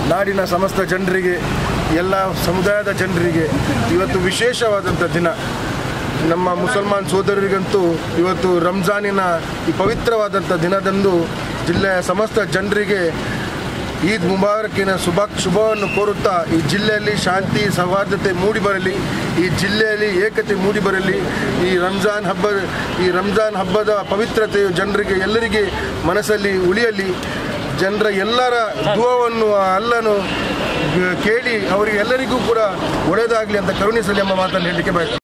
ನಾಡಿನ ಸಮಸ್ತ ಜನರಿಗೆ ಎಲ್ಲ ಸಮುದಾಯದ ಜನರಿಗೆ ಇವತ್ತು ವಿಶೇಷವಾದಂಥ ದಿನ ನಮ್ಮ ಮುಸಲ್ಮಾನ್ ಸೋದರರಿಗಂತೂ ಇವತ್ತು ರಂಜಾನಿನ ಈ ಪವಿತ್ರವಾದಂಥ ದಿನದಂದು ಜಿಲ್ಲೆಯ ಸಮಸ್ತ ಜನರಿಗೆ ಈದ್ ಮುಬಾರಕಿನ ಶುಭ ಶುಭವನ್ನು ಕೋರುತ್ತಾ ಈ ಜಿಲ್ಲೆಯಲ್ಲಿ ಶಾಂತಿ ಸೌಹಾರ್ದತೆ ಮೂಡಿ ಬರಲಿ ಈ ಜಿಲ್ಲೆಯಲ್ಲಿ ಏಕತೆ ಮೂಡಿ ಬರಲಿ ಈ ರಂಜಾನ್ ಹಬ್ಬ ಈ ರಂಜಾನ್ ಹಬ್ಬದ ಪವಿತ್ರತೆಯು ಜನರಿಗೆ ಎಲ್ಲರಿಗೆ ಮನಸ್ಸಲ್ಲಿ ಉಳಿಯಲಿ ಜನರ ಎಲ್ಲರ ದುವವನ್ನು ಆ ಅಲ್ಲನು ಕೇಳಿ ಅವರಿಗೆ ಎಲ್ಲರಿಗೂ ಕೂಡ ಒಳ್ಳೆಯದಾಗಲಿ ಅಂತ ಕರುಣಿಸಲಿ ಎಂಬ ಮಾತನ್ನು ಹೇಳಲಿಕ್ಕೆ ಬಯಸ್ತೇನೆ